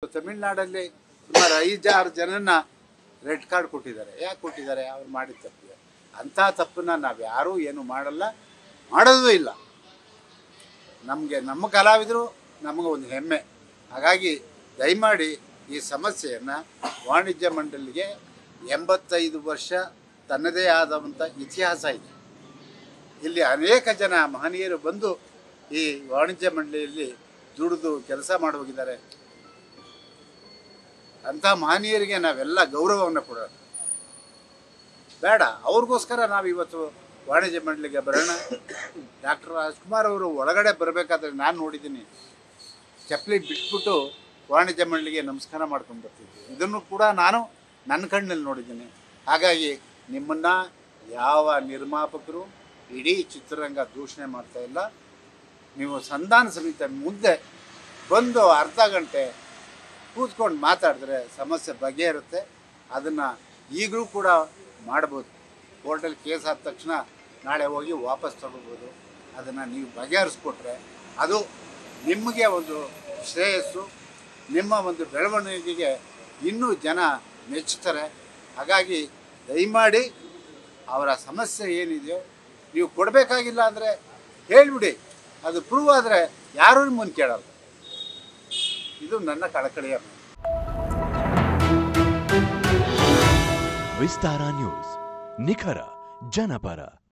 ತಮಿಳ್ನಾಡಲ್ಲಿ ಸುಮಾರು ಐದಾರು ಜನನ ರೆಡ್ ಕಾರ್ಡ್ ಕೊಟ್ಟಿದ್ದಾರೆ ಯಾಕೆ ಕೊಟ್ಟಿದ್ದಾರೆ ಅವ್ರು ಮಾಡಿದ ತಪ್ಪಿಗೆ ಅಂಥ ತಪ್ಪನ್ನ ನಾವು ಯಾರೂ ಏನು ಮಾಡಲ್ಲ ಮಾಡೋದೂ ಇಲ್ಲ ನಮಗೆ ನಮ್ಮ ಕಲಾವಿದರು ನಮಗೆ ಒಂದು ಹೆಮ್ಮೆ ಹಾಗಾಗಿ ದಯಮಾಡಿ ಈ ಸಮಸ್ಯೆಯನ್ನು ವಾಣಿಜ್ಯ ಮಂಡಳಿಗೆ ಎಂಬತ್ತೈದು ವರ್ಷ ತನ್ನದೇ ಆದಂಥ ಇತಿಹಾಸ ಇದೆ ಇಲ್ಲಿ ಅನೇಕ ಜನ ಮಹನೀಯರು ಬಂದು ಈ ವಾಣಿಜ್ಯ ಮಂಡಳಿಯಲ್ಲಿ ದುಡಿದು ಕೆಲಸ ಮಾಡಿ ಹೋಗಿದ್ದಾರೆ ಅಂಥ ಮಹನೀಯರಿಗೆ ನಾವೆಲ್ಲ ಗೌರವವನ್ನು ಕೊಡೋಣ ಬೇಡ ಅವ್ರಿಗೋಸ್ಕರ ನಾವು ಇವತ್ತು ವಾಣಿಜ್ಯ ಮಂಡಳಿಗೆ ಬರೋಣ ಡಾಕ್ಟರ್ ರಾಜ್ಕುಮಾರ್ ಅವರು ಒಳಗಡೆ ಬರಬೇಕಾದ್ರೆ ನಾನು ನೋಡಿದ್ದೀನಿ ಚಪ್ಪಲಿ ಬಿಟ್ಬಿಟ್ಟು ವಾಣಿಜ್ಯ ಮಂಡಳಿಗೆ ನಮಸ್ಕಾರ ಮಾಡ್ಕೊಂಡು ಬರ್ತಿದ್ವಿ ಇದನ್ನು ಕೂಡ ನಾನು ನನ್ನ ಕಣ್ಣಲ್ಲಿ ನೋಡಿದ್ದೀನಿ ಹಾಗಾಗಿ ನಿಮ್ಮನ್ನು ಯಾವ ನಿರ್ಮಾಪಕರು ಇಡೀ ಚಿತ್ರರಂಗ ದೂಷಣೆ ಮಾಡ್ತಾ ಇಲ್ಲ ನೀವು ಸಂಧಾನ ಸಮಿತಿ ಮುಂದೆ ಬಂದು ಅರ್ಧ ಗಂಟೆ ಕೂತ್ಕೊಂಡು ಮಾತಾಡಿದ್ರೆ ಸಮಸ್ಯೆ ಬಗೆಹರುತ್ತೆ ಅದನ್ನು ಈಗಲೂ ಕೂಡ ಮಾಡ್ಬೋದು ಕೋರ್ಟಲ್ಲಿ ಕೇಸ್ ಆದ ತಕ್ಷಣ ನಾಳೆ ಹೋಗಿ ವಾಪಸ್ ತಗೋಬೋದು ಅದನ್ನು ನೀವು ಬಗೆಹರಿಸ್ಕೊಟ್ರೆ ಅದು ನಿಮಗೆ ಒಂದು ಶ್ರೇಯಸ್ಸು ನಿಮ್ಮ ಒಂದು ಬೆಳವಣಿಗೆಗೆ ಇನ್ನೂ ಜನ ಮೆಚ್ಚುತ್ತಾರೆ ಹಾಗಾಗಿ ದಯಮಾಡಿ ಅವರ ಸಮಸ್ಯೆ ಏನಿದೆಯೋ ನೀವು ಕೊಡಬೇಕಾಗಿಲ್ಲ ಅಂದರೆ ಹೇಳಿಬಿಡಿ ಅದು ಪ್ರೂವ್ ಆದರೆ ಯಾರೂ ನಿಮ್ಮನ್ನು ಕೇಳಲ್ಲ ಇದು ನನ್ನ ಕಳಕಳಿಯ ಮಾತು. ವಿಸ್ತಾರ ನ್ಯೂಸ್ ನಿಖರ ಜನಪರ